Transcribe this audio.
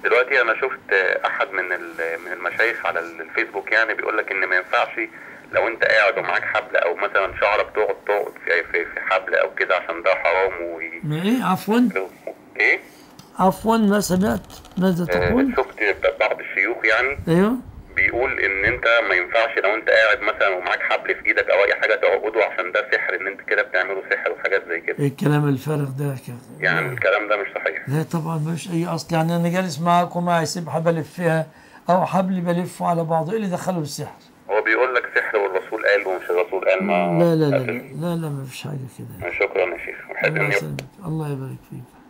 دلوقتي انا شفت احد من ال- من المشايخ على الفيسبوك يعني بيقول لك ان ما ينفعش لو انت قاعد ومعاك حبل او مثلا شعرك تقعد تقعد في في, في حبل او كده عشان ده حرام و ما ايه عفوا ايه عفوا ما سمعت ماذا آه، تقول شفت بعض الشيوخ يعني ايوه بيقول ان انت ما ينفعش لو انت قاعد مثلا ومعاك حبل في ايدك او اي حاجه تعقده عشان ده سحر ان انت كده بتعمله سحر وحاجات زي كده ايه الكلام الفارغ ده كده يعني الكلام ده مش صحيح لا طبعا ملوش اي اصل يعني انا جالس معاك ومعي سبحه بلفها او حبل بلفه على بعضه ايه اللي دخله بالسحر هو بيقول لك سحر والرسول قال ومش الرسول قال ما لا لا لا لا أسف. لا, لا ما فيش حاجه كده شكرا يا شيخ وحب الله اني يسلمك الله يبارك فيك